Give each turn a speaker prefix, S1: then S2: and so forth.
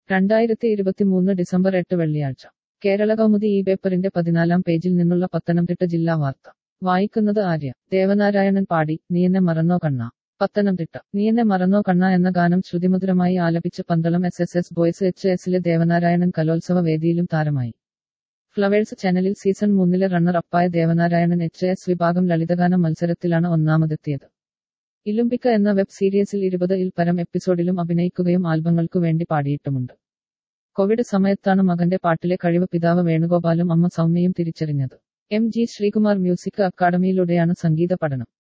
S1: രണ്ടായിരത്തി ഇരുപത്തിമൂന്ന് ഡിസംബർ എട്ട് വെള്ളിയാഴ്ച കേരള കൗമുദി ഈ പേപ്പറിന്റെ പതിനാലാം പേജിൽ നിന്നുള്ള പത്തനംതിട്ട ജില്ലാ വാർത്ത വായിക്കുന്നത് ആര്യ ദേവനാരായണൻ പാടി നീ എന്നെ മറന്നോ കണ്ണ പത്തനംതിട്ട നീ എന്നെ മറന്നോ കണ്ണ എന്ന ഗാനം ശ്രുതിമധുരമായി ആലപിച്ച് Pandalam S S S boys H എസിലെ ദേവനാരായണൻ കലോത്സവ വേദിയിലും താരമായി ഫ്ലവേഴ്സ് ചാനലിൽ സീസൺ മൂന്നിലെ റണ്ണർ അപ്പായ ദേവനാരായണൻ എച്ച് എസ് വിഭാഗം ലളിതഗാന മത്സരത്തിലാണ് ഒന്നാമതെത്തിയത് ഇലുംപിക്ക എന്ന വെബ് സീരീസിൽ ഇരുപത് ഇൽ പരം എപ്പിസോഡിലും അഭിനയിക്കുകയും ആൽബങ്ങൾക്കു വേണ്ടി പാടിയിട്ടുമുണ്ട് കോവിഡ് സമയത്താണ് മകന്റെ പാട്ടിലെ കഴിവ് പിതാവ് വേണുഗോപാലും അമ്മ സൗമ്യയും തിരിച്ചറിഞ്ഞത് എം ജി ശ്രീകുമാർ മ്യൂസിക് അക്കാദമിയിലൂടെയാണ് സംഗീത പഠനം